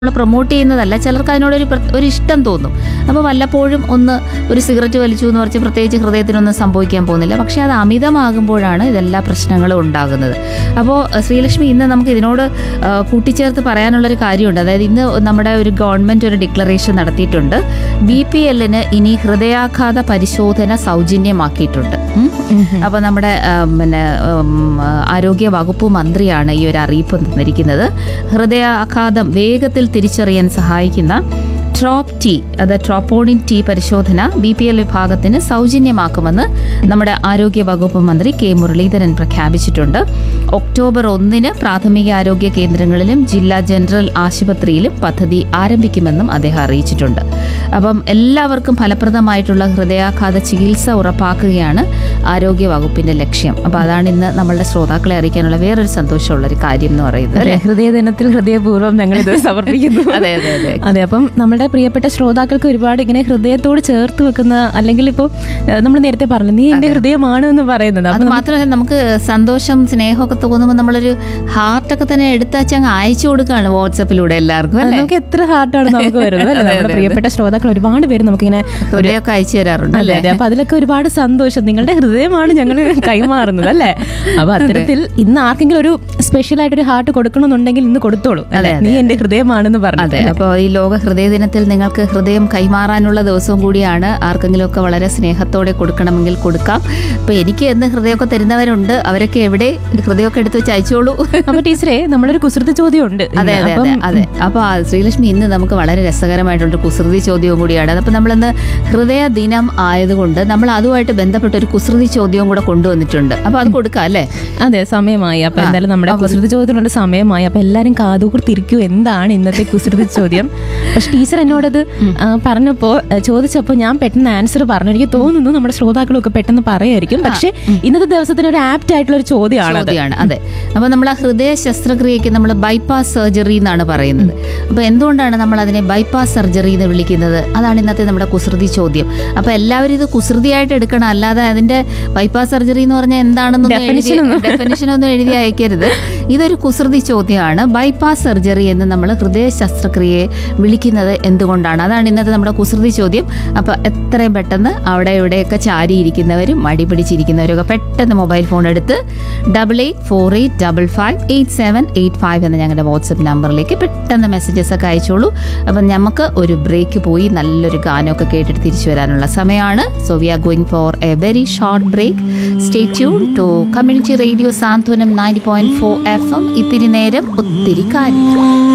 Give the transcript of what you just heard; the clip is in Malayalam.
നമ്മൾ പ്രൊമോട്ട് ചെയ്യുന്നതല്ല ചിലർക്ക് അതിനോടൊരു പ്ര- ഒരു ഇഷ്ടം തോന്നും അപ്പോൾ വല്ലപ്പോഴും ഒന്ന് ഒരു സിഗരറ്റ് വലിച്ചു എന്ന് പറഞ്ഞ് പ്രത്യേകിച്ച് ഹൃദയത്തിനൊന്നും സംഭവിക്കാൻ പോകുന്നില്ല പക്ഷേ അത് അമിതമാകുമ്പോഴാണ് ഇതെല്ലാ പ്രശ്നങ്ങളും ഉണ്ടാകുന്നത് അപ്പോൾ അഹ് ശ്രീലക്ഷ്മി ഇന്ന് നമുക്ക് ഇതിനോട് ആ, കൂട്ടിച്ചേർത്ത് പറയാനുള്ളൊരു കാര്യമുണ്ട് അതായത് ഇന്ന് നമ്മുടെ ഒരു ഗവൺമെൻറ് ഒരു ഡിക്ലറേഷൻ നടത്തിയിട്ടുണ്ട് ബി പി എല്ലിന് ഇനി ഹൃദയാഘാത പരിശോധന സൗജന്യമാക്കിയിട്ടുണ്ട് ഉം. അപ്പോൾ നമ്മുടെ ആ, പിന്നെ ഉം, ആരോഗ്യ വകുപ്പ് മന്ത്രിയാണ് ഈ ഒരു അറിയിപ്പ് തന്നിരിക്കുന്നത് ഹൃദയാഘാതം വേഗത്തിൽ തിരിച്ചറിയാൻ സഹായിക്കുന്ന ട്രോപ്പ് ടി അത് ട്രോപ്പോണിൻ ടി പരിശോധന ബി പി എൽ വിഭാഗത്തിന് സൗജന്യമാക്കുമെന്ന് നമ്മുടെ ആരോഗ്യ വകുപ്പ് മന്ത്രി കെ മുരളീധരൻ പ്രഖ്യാപിച്ചിട്ടുണ്ട് ഒക്ടോബർ ഒന്നിന് പ്രാഥമിക ആരോഗ്യ കേന്ദ്രങ്ങളിലും ജില്ലാ ജനറൽ ആശുപത്രിയിലും പദ്ധതി ആരംഭിക്കുമെന്നും അദ്ദേഹം അറിയിച്ചിട്ടുണ്ട് അപ്പം എല്ലാവർക്കും ഫലപ്രദമായിട്ടുള്ള ഹൃദയാഘാത ചികിത്സ ഉറപ്പാക്കുകയാണ് ആരോഗ്യ വകുപ്പിന്റെ ലക്ഷ്യം അപ്പൊ അതാണ് ഇന്ന് നമ്മളുടെ ശ്രോതാക്കളെ അറിയിക്കാനുള്ള വേറൊരു സന്തോഷമുള്ള ഒരു കാര്യം എന്ന് പറയുന്നത് അതെ, ഹൃദയദിനത്തിൽ ഹൃദയപൂർവ്വം ഞങ്ങൾ ഇത് സമർപ്പിക്കുന്നു അതെ അതെ അതെ അതെ അപ്പം നമ്മുടെ പ്രിയപ്പെട്ട ശ്രോതാക്കൾക്ക് ഒരുപാട് ഇങ്ങനെ ഹൃദയത്തോട് ചേർത്ത് വെക്കുന്ന അല്ലെങ്കിൽ ഇപ്പോൾ നമ്മൾ നേരത്തെ പറഞ്ഞു നീ എന്റെ ഹൃദയമാണ് എന്ന് പറയുന്നത് അത് അപ്പൊ മാത്രമല്ല നമുക്ക് സന്തോഷം സ്നേഹമൊക്കെ തോന്നുമ്പോൾ നമ്മളൊരു ഹാർട്ടൊക്കെ തന്നെ എടുത്തച്ച് അങ്ങ് അയച്ചു കൊടുക്കുകയാണ് വാട്സപ്പിലൂടെ എല്ലാവർക്കും അത് അല്ലേ നമുക്ക് എത്ര ഹാർട്ടാണ് നമുക്ക് വരുന്നത് അല്ലേ നമ്മുടെ പ്രിയപ്പെട്ട ശ്രോതാക്കൾ ഒരുപാട് പേര് നമുക്കിങ്ങനെ ഹൃദയമൊക്കെ അയച്ചു തരാറുണ്ട് അതെ അതെ അപ്പൊ അതിലൊക്കെ ഒരുപാട് സന്തോഷം നിങ്ങളുടെ ഹൃദയമാണ് ഞങ്ങൾ കൈമാറുന്നത് അല്ലേ അപ്പൊ അത്തരത്തിൽ ഇന്ന് ആർക്കെങ്കിലും ഒരു സ്പെഷ്യൽ ആയിട്ട് ഒരു ഹാർട്ട് കൊടുക്കണമെന്നുണ്ടെങ്കിൽ ഇന്ന് കൊടുത്തോളൂ അല്ലേ? നീ എന്റെ ഹൃദയമാണെന്ന് പറഞ്ഞു അതെ അപ്പോൾ ഈ ലോക ഹൃദയ ദിനത്തിൽ നിങ്ങൾക്ക് ഹൃദയം കൈമാറാനുള്ള ദിവസവും കൂടിയാണ് ആർക്കെങ്കിലുമൊക്കെ വളരെ സ്നേഹത്തോടെ കൊടുക്കണമെങ്കിൽ കൊടുക്കാം അപ്പോൾ എനിക്ക് എന്ന് ഹൃദയമൊക്കെ തരുന്നവരുണ്ട് അവരൊക്കെ എവിടെ ഹൃദയമൊക്കെ എടുത്ത് വെച്ച് അയച്ചോളൂ അപ്പൊ ടീച്ചറെ നമ്മളൊരു കുസൃതി ചോദ്യം ഉണ്ട് അതെ അതെ അതെ അതെ അപ്പോൾ ശ്രീലക്ഷ്മി ഇന്ന് നമുക്ക് വളരെ രസകരമായിട്ടുള്ള കുസൃതി ചോദ്യവും കൂടിയാണ് അപ്പോൾ നമ്മളിന്ന് ഹൃദയ ദിനം ആയതുകൊണ്ട് നമ്മൾ അതുമായിട്ട് ബന്ധപ്പെട്ട ഒരു കുസൃതി ചോദ്യവും കൂടെ കൊണ്ടുവന്നിട്ടുണ്ട് അപ്പോൾ അത് കൊടുക്കാം അല്ലേ അതെ സമയമായി അപ്പൊ എന്തായാലും നമ്മുടെ കുസൃതി ചോദ്യത്തിനുള്ള സമയമായി അപ്പൊ എല്ലാരും കാതുകൂർത്തിരിക്കൂ എന്താണ് ഇന്നത്തെ കുസൃതി ചോദ്യം പക്ഷെ ടീച്ചർ എന്നോടത് ആ, പറഞ്ഞപ്പോ ആ, ചോദിച്ചപ്പോ ഞാൻ പെട്ടെന്ന് ആൻസർ പറഞ്ഞു എനിക്ക് തോന്നുന്നു നമ്മുടെ ശ്രോതാക്കളൊക്കെ പെട്ടെന്ന് പറയായിരിക്കും പക്ഷെ ഇന്നത്തെ ദിവസത്തിന് ഒരു ആപ്റ്റ് ആയിട്ടുള്ള ഒരു ചോദ്യമാണ് ചോദ്യമാണ് അതെ അപ്പോൾ നമ്മൾ ആ ഹൃദയ ശസ്ത്രക്രിയയ്ക്ക് നമ്മൾ ബൈപ്പാസ് സർജറി എന്നാണ് പറയുന്നത് അപ്പോൾ എന്തുകൊണ്ടാണ് നമ്മൾ അതിനെ ബൈപ്പാസ് സർജറി എന്ന് വിളിക്കുന്നത് അതാണ് ഇന്നത്തെ നമ്മുടെ കുസൃതി ചോദ്യം അപ്പോൾ എല്ലാവരും ഇത് കുസൃതിയായിട്ട് എടുക്കണം അല്ലാതെ അതിന്റെ ബൈപ്പാസ് സർജറി എന്ന് പറഞ്ഞാൽ എന്താണെന്നൊന്നും ഡെഫിനിഷൻ ഒന്നും എഴുതി അയക്കരുത് ഇതൊരു കുസൃതി ചോദ്യമാണ് ബൈപ്പാസ് സർജറി എന്ന് നമ്മൾ ഹൃദയ ശസ്ത്രക്രിയയെ വിളിക്കുന്നത് എന്തുകൊണ്ടാണ് അതാണ് ഇന്നത്തെ നമ്മുടെ കുസൃതി ചോദ്യം അപ്പോൾ എത്രയും പെട്ടെന്ന് അവിടെ ഇവിടെയൊക്കെ ചാരിയിരിക്കുന്നവരും മടി പിടിച്ചിരിക്കുന്നവരും ഒക്കെ പെട്ടെന്ന് മൊബൈൽ ഫോൺ എടുത്ത് double eight four eight double five eight seven eight five എന്ന ഞങ്ങളുടെ വാട്സപ്പ് നമ്പറിലേക്ക് പെട്ടെന്ന് മെസ്സേജസ് ഒക്കെ അയച്ചോളൂ അപ്പം നമുക്ക് ഒരു ബ്രേക്ക് പോയി നല്ലൊരു ഗാനമൊക്കെ കേട്ടിട്ട് തിരിച്ചു വരാനുള്ള സമയമാണ് so we are going for a very short break stay tune to community radio Santhwanam ninety point four F M ഇത്തിരി നേരം ഒത്തിരി കാര്യം